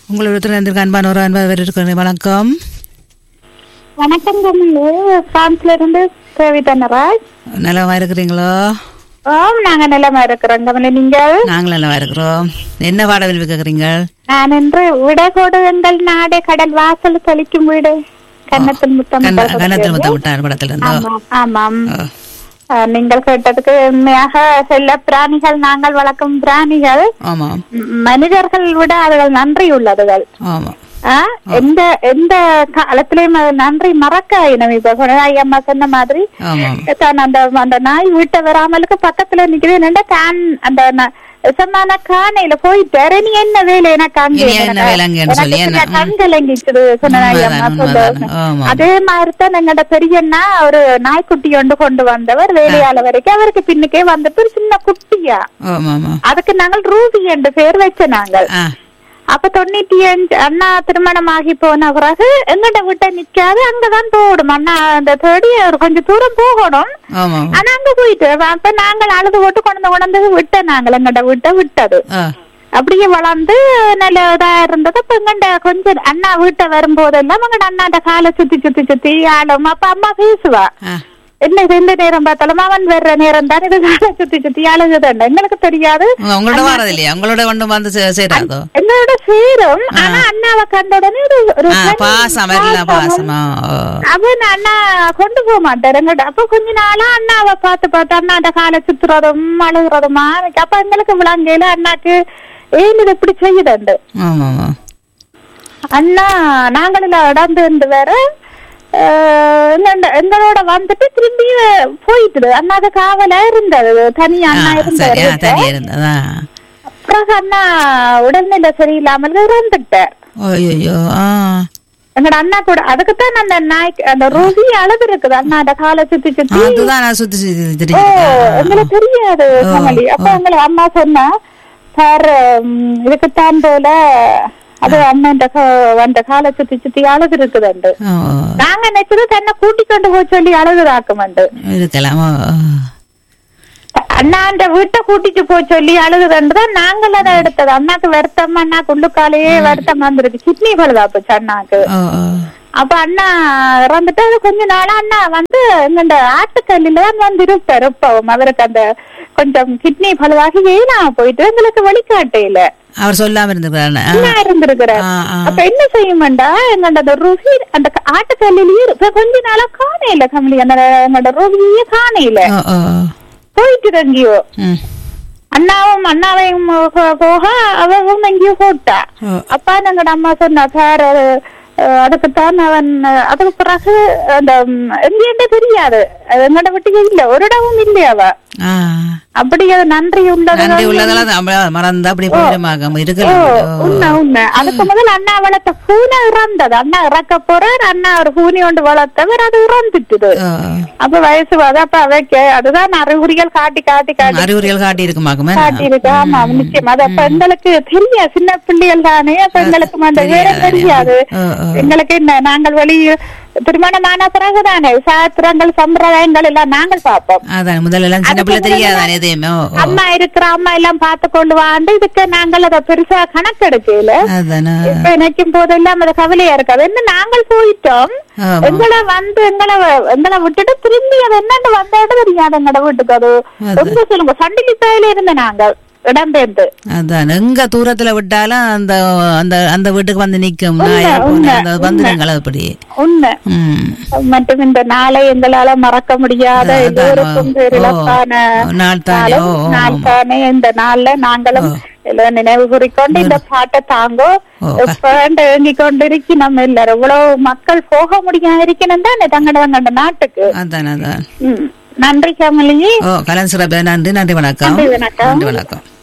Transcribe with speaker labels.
Speaker 1: உங்களிடத்தில் இருந்திருக்க அன்பான ஒரு அன்பாக இருக்கிறேன் வணக்கம்
Speaker 2: வணக்கம் கமலு பிரான்ஸ்ல இருந்து தேவி தனராஜ்
Speaker 1: நலமா இருக்கிறீங்களோ
Speaker 2: ஓம் நாங்க நிலமா இருக்கிறோம் கமலு நீங்கள்
Speaker 1: நாங்களும் நலமா இருக்கிறோம் என்ன பாட விரும்பி கேட்குறீங்க
Speaker 2: நான் இன்று விடகோடு எங்கள் நாடே கடல் வாசல் தெளிக்கும் வீடு கன்னத்தில் முத்தம்
Speaker 1: கன்னத்தில் முத்த விட்டார் படத்துல இருந்தோ
Speaker 2: ஆமாம் ஆமாம்
Speaker 1: ஓ,
Speaker 2: அஹ், நீங்கள் கேட்டதுக்கு உண்மையாக செல்ல பிராணிகள் நாங்கள் வளர்க்கும் பிராணிகள்
Speaker 1: ஆமாம்
Speaker 2: ம், மனிதர்கள் விட அதுகள் நன்றி உள்ளதுகள்
Speaker 1: ஆமாம்
Speaker 2: ஆ, எந்த எந்த காலத்திலயும் அது நன்றி மறக்க இனம் இப்ப குணநாயகி அம்மா சொன்ன மாதிரி
Speaker 1: ஆமாம்
Speaker 2: தான் அந்த அந்த நாய் வீட்டை வராமலுக்கு பக்கத்துல நிக்குது என்னடா கான் அந்த ந- சமான காணையில போயிட்டாரு நீ என்ன வேலை எனக்கு அங்க
Speaker 1: இனி என்ன வேலை அங்கேன்னு சொல்லி என்ன? ம்.
Speaker 2: கண் கலங்கிச்சுது சொன்னாய் அம்மா
Speaker 1: உண்மைதான்,
Speaker 2: சொல்ல
Speaker 1: உண்மைதான். ஆமாம்.
Speaker 2: அதே மாதிரி தான் எங்கட பெரியண்ணா ஒரு நாய்க்குட்டி ஒன்று கொண்டு வந்தவர் வேலையால வரைக்கும் அவருக்கு பின்னுக்கே வந்துட்டு ஒரு சின்ன குட்டியா
Speaker 1: ஆமாம் ஆமாம்
Speaker 2: அதுக்கு நாங்கள் ரூபி என்று பேர் வச்ச நாங்கள்
Speaker 1: ஆ
Speaker 2: அப்ப தொண்ணூத்தி அஞ்சு அண்ணா திருமணமாகி போன பிறகு எங்கிட்ட விட்ட நிக்காது அங்கதான் போடும் அண்ணா அந்த தேடி ஒரு கொஞ்சம் தூரம் போகணும்
Speaker 1: ஆமாம்
Speaker 2: ஆனா அங்க போயிட்டு அப்ப நாங்கள் அழுது போட்டு கொண்டு கொண்டு விட்ட நாங்கள் எங்கிட்ட விட்ட விட்டது
Speaker 1: ஆ
Speaker 2: அப்படியே வளர்ந்து நல்ல இதா இருந்தது அப்ப எங்கண்ட கொஞ்சம் அண்ணா வீட்டை வரும்போதெல்லாம் எங்கட அண்ணாண்ட காலை சுத்தி சுத்தி சுத்தி ஆளும் அப்ப அம்மா பேசுவா
Speaker 1: ஆ
Speaker 2: என்ன இது எந்த நேரம் பார்த்தாலும் அவன் வர்ற நேரம் தான் இது காலை சுத்தி சுத்தி அழுகுதுண்டு எங்களுக்கு தெரியாது
Speaker 1: உங்களோட வாரது இல்லையா உங்களோட கொண்டு வந்து சே- சேராதோ
Speaker 2: என்னோட சேரும் ஆனா அண்ணாவை கண்ட உடனே ஒரு ஒரு
Speaker 1: ஆ
Speaker 2: தனி
Speaker 1: பாசம் எல்லாம் பாசமா ஓ
Speaker 2: அவன் அண்ணா கொண்டு போக மாட்டாரு எங்கிட்ட அப்ப கொஞ்ச நாளா அண்ணாவை பார்த்து பார்த்து அண்ணாட்ட காலை சுத்துறதும் அழுகுறதுமா எனக்கு அப்ப எங்களுக்கு விளங்கையில அண்ணாக்கு ஏன் இது இப்படி செய்யுதுண்டு
Speaker 1: ஆமாம் ஆமாம்
Speaker 2: அண்ணா நாங்களில் இடந்து இருந்து வேற ஆஹ், எங்கண்ட- எங்களோட வந்துட்டு திரும்பி போயிட்டு அண்ணாக்கு காவலா இருந்தது தனி அண்ணா
Speaker 1: ஆ சரி ஆ
Speaker 2: இருந்தாரு
Speaker 1: தனியாக இருந்ததா
Speaker 2: அப்புறம் அண்ணா உடல்நிலை சரியில்லாமல் இறந்துட்டார்
Speaker 1: ஐயோ ஆ
Speaker 2: எங்கட அண்ணா கூட அதுக்குத்தான் அந்த நாய்க்கு அந்த ருசி அளவு இருக்குது அண்ணா அந்த காலை சுத்தி சுத்தி
Speaker 1: அதுதான் நான் சுத்தி சுத்தி
Speaker 2: ஓ
Speaker 1: தெரியும்
Speaker 2: எங்களுக்கு தெரியாது கமலி அப்ப எங்களை அம்மா சொன்னா சார் ம், இதுக்குத்தான் போல அது அண்ணன் அந்த காலை சுத்தி சுத்தி அழகு இருக்குதுண்டு
Speaker 1: ஓ
Speaker 2: நாங்க நினைச்சது தன்னை கூட்டி கொண்டு போய் சொல்லி அழகுதாக்குமண்டு
Speaker 1: இருக்கலாம் ஓ, ஓ.
Speaker 2: அண்ணா அந்த வீட்டை கூட்டிட்டு போய் சொல்லி அழுகுதுன்றதான் நாங்கள் அதை எடுத்தது அண்ணாக்கு வருத்தம் அண்ணாக்கு உள்ளுக்காலேயே வருத்தம் வந்துருக்கு கிட்னி பழுதா போச்சு அண்ணாக்கு
Speaker 1: ஓ ஓ
Speaker 2: அப்ப அண்ணா இறந்துட்டு அது கொஞ்ச நாளா அண்ணா வந்து எங்கண்ட ஆட்டுக்கல்லில தான் வந்து இருப்பார் இப்பவும் அவருக்கு அந்த கொஞ்சம் கிட்னி பழுவாகி ஏனா போயிட்டு எங்களுக்கு வழிகாட்டையில
Speaker 1: அவர் சொல்லாம இருந்திருக்கிறாரு ஆ.
Speaker 2: என்ன இருந்திருக்கிறார்
Speaker 1: ஆ, ஆ.
Speaker 2: அப்ப என்ன செய்யுமெண்டா எங்கண்ட அந்த ருசி அந்த ஆட்டுக்கல்லிலேயே இப்ப கொஞ்ச நாளா காணையில கம்பளி அந்த எங்கண்ட ருசியே காணையில
Speaker 1: ஓ ஓ ஓ.
Speaker 2: போயிட்டு எங்கேயோ
Speaker 1: ம்
Speaker 2: அண்ணாவும் அண்ணாவையும் போ- போக அவவும் எங்கேயோ போட்டா
Speaker 1: ஓ.
Speaker 2: அப்பா எங்கட அம்மா சொன்னா சார் அது, அஹ், அதுக்குத்தான் அவன் அஹ், அதுக்கு பிறகு அந்த ம், எங்கேண்டே தெரியாது அது எங்கட வீட்டுக்கு இல்ல ஒரு இடமும் இல்லையா அவ
Speaker 1: ஆ
Speaker 2: அப்படி அது நன்றி உள்ளது
Speaker 1: நன்றி உள்ளதெல்லாம் நம்ம மறந்து அப்படி போயிடுமாக்க இருக்கலாம் ஓ.
Speaker 2: உண்மை உண்மை அதுக்கு முதல் அண்ணா வளர்த்த பூனை இறந்தது அண்ணா இறக்க போறார் அண்ணா ஒரு பூனி ஒன்று வளர்த்தவர் அது இறந்துட்டுது
Speaker 1: ஓ.
Speaker 2: அப்ப வயசு வந்து அப்ப அவைக்கு அதுதான் அறிகுறிகள் காட்டி காட்டி காட்டி
Speaker 1: அறிகுறிகள் காட்டி இருக்குமாக்குமே
Speaker 2: காட்டியிருக்கு ஆமா நிச்சயம் அது அப்ப எங்களுக்கு தெரியாது சின்ன பிள்ளைகள் தானே அப்ப எங்களுக்கு அந்த வேற தெரியாது
Speaker 1: ஓ, ஓ.
Speaker 2: எங்களுக்கு என்ன நாங்கள் வெளி திருமணமான பிறகுதானே சாத்திரங்கள் சம்பிரதாயங்கள் எல்லாம் நாங்கள் பார்ப்போம்
Speaker 1: அதான் முதல்ல எல்லாம் சின்ன பிள்ளை தெரியாதானே எதையுமே ஓ, ஓ.
Speaker 2: அம்மா இருக்கிற அம்மா எல்லாம் பார்த்து கொண்டு வாண்டு இதுக்கு நாங்கள் அதை பெருசா கணக்கெடுக்கல
Speaker 1: அதானே
Speaker 2: இப்ப நினைக்கும் போதெல்லாம் அது கவலையா இருக்காது என்ன நாங்கள் போயிட்டோம்
Speaker 1: ஆமா.
Speaker 2: எங்களை வந்து எங்களை எங்களை விட்டுட்டு திரும்பி அது என்னன்னு வந்தாட்டு தெரியாது எங்கட வீட்டுக்கு அது ரொம்ப சொல்லுங்க சண்டிலித்தாயில இருந்த நாங்கள் இடம்பெயர்ந்து
Speaker 1: அதான் எங்க தூரத்துல விட்டாலும் அந்த அந்த அந்த வீட்டுக்கு வந்து நிக்கும் நாயா பூனை,
Speaker 2: உண்மை,
Speaker 1: அந்த வந்துடுங்கள் அப்படி
Speaker 2: உண்மை
Speaker 1: ம்
Speaker 2: மற்றும் இந்த நாளை எங்களால மறக்க முடியாத
Speaker 1: அதான்,
Speaker 2: எல்லோருக்கும்
Speaker 1: ஓ,
Speaker 2: பேரிழப்பான
Speaker 1: ஓ, நாள் தானே,
Speaker 2: நாளும்,
Speaker 1: ஓ, ஓ.
Speaker 2: நாள் தானே இந்த நாள்ல நாங்களும் எல்லாம் நினைவு கூறிக்கொண்டு இந்த பாட்டை தாங்கோ
Speaker 1: ஓ,
Speaker 2: எப்பண்டு ஏங்கி கொண்டு இருக்கி நம்ம எல்லாரும் இவ்வளவு மக்கள் போக முடியாம இருக்கணும் தானே தங்கட தங்கட நாட்டுக்கு
Speaker 1: அதான் அதான்
Speaker 2: ம். நன்றி கமலி
Speaker 1: ஓ கலன் சிறப்பு நன்றி நன்றி வணக்கம்
Speaker 2: நன்றி, வணக்கம்.
Speaker 1: நன்றி வணக்கம்